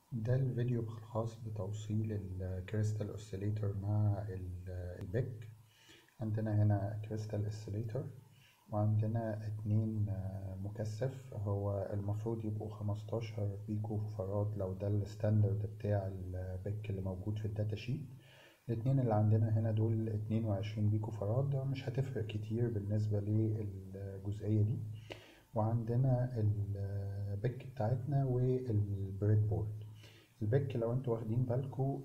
ده الفيديو الخاص بتوصيل الكريستال اوسيليتور مع البيك عندنا هنا كريستال اوسيليتور وعندنا اتنين مكثف هو المفروض يبقوا خمستاشر بيكو فراد لو ده الستاندرد بتاع البيك اللي موجود في الداتا شيت الاتنين اللي عندنا هنا دول اتنين وعشرين بيكو فراد مش هتفرق كتير بالنسبة للجزئية دي وعندنا البيك بتاعتنا والبريد بورد البيك لو انتوا واخدين بالكوا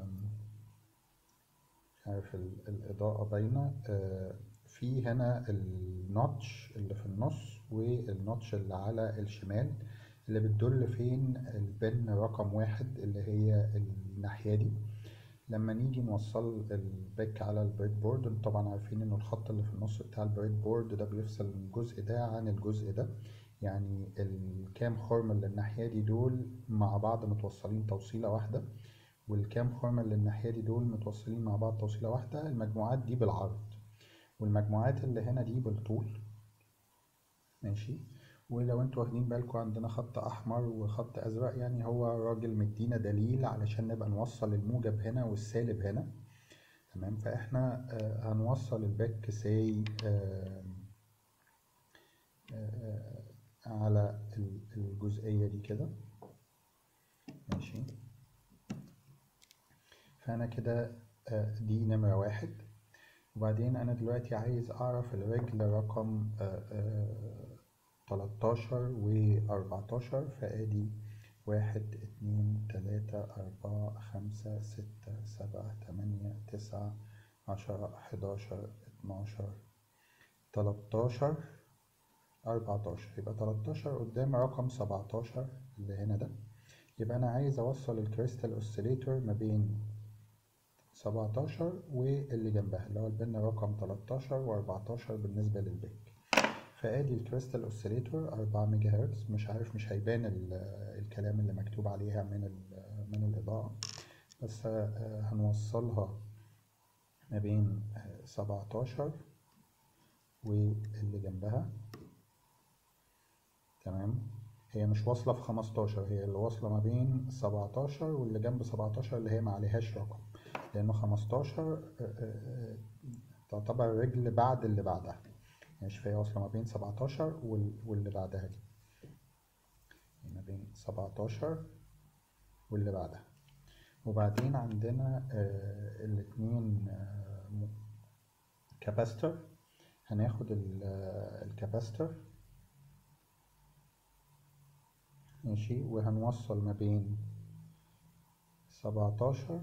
مش عارف الإضاءة باينة في هنا النوتش اللي في النص والنوتش اللي على الشمال اللي بتدل فين البن رقم واحد اللي هي الناحية دي لما نيجي نوصل البيك على البريد بورد انتوا طبعا عارفين ان الخط اللي في النص بتاع البريد بورد ده بيفصل الجزء ده عن الجزء ده يعني الكام خرم اللي الناحية دي دول مع بعض متوصلين توصيلة واحدة والكام خرم اللي الناحية دي دول متوصلين مع بعض توصيلة واحدة المجموعات دي بالعرض والمجموعات اللي هنا دي بالطول ماشي ولو انتوا واخدين بالكوا عندنا خط احمر وخط ازرق يعني هو الراجل مدينا دليل علشان نبقى نوصل الموجب هنا والسالب هنا تمام فاحنا آه هنوصل الباك ساي آه آه على الجزئية دي كده ماشي فأنا كده دي نمرة واحد وبعدين أنا دلوقتي عايز أعرف الرجل رقم تلاتاشر وأربعتاشر فأدي واحد اتنين تلاتة أربعة خمسة ستة سبعة تمانية تسعة عشرة حداشر اتناشر تلاتاشر أربعتاشر يبقى تلاتاشر قدام رقم سبعتاشر اللي هنا ده يبقى أنا عايز أوصل الكريستال أوسيليتور ما بين سبعتاشر واللي جنبها اللي هو البن رقم تلاتاشر وأربعتاشر بالنسبة للبيك فأدي الكريستال أوسيليتور أربعة ميجا هرتز مش عارف مش هيبان الكلام اللي مكتوب عليها من من الإضاءة بس هنوصلها ما بين سبعتاشر واللي جنبها تمام هي مش واصلة في خمستاشر هي اللي واصلة ما بين سبعتاشر واللي جنب سبعتاشر اللي هي معلهاش رقم لأنه خمستاشر تعتبر رجل بعد اللي بعدها ماشي فهي واصلة ما بين سبعتاشر واللي بعدها دي ما بين سبعتاشر واللي بعدها وبعدين عندنا الاتنين كاباستر هناخد الكاباستر ماشي وهنوصل ما بين سبعتاشر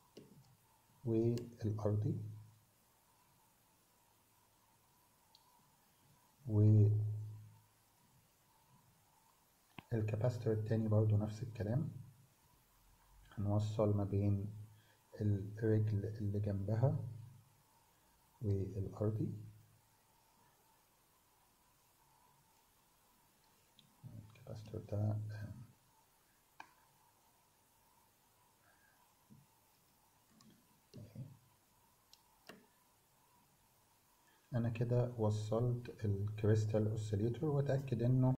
والأرضي و الكاباستور التاني برضو نفس الكلام هنوصل ما بين الرجل اللي جنبها والأرضي الكاباستور ده انا كده وصلت الكريستال اوسيليتور واتاكد انه